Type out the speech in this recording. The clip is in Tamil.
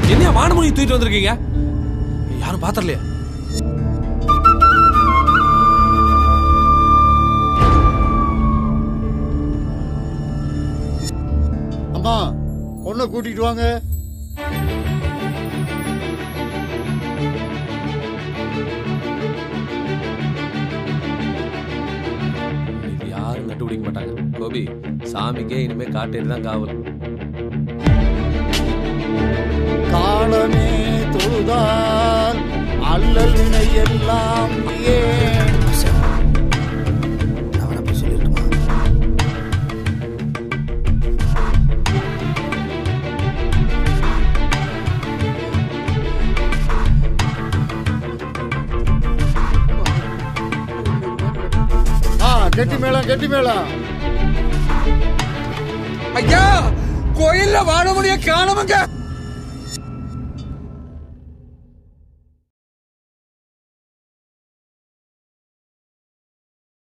என்னையா வானமொழி தூக்கிட்டு வந்திருக்கீங்க யாரும் பாத்திரலையா அம்மா பொண்ணை கூட்டிட்டு வாங்க இது யாரும் கண்டுபிடிக்க மாட்டாங்க கோபி சாமிக்கே இனிமே காட்டேரி தான் காவல் காலமே தொழுதால் அல்லல் வினை எல்லாம் ஏன் ஆ கெட்டி மேளம் கெட்டி மேளம் ஐயா கோயில்ல வாழ முடிய காணமுங்க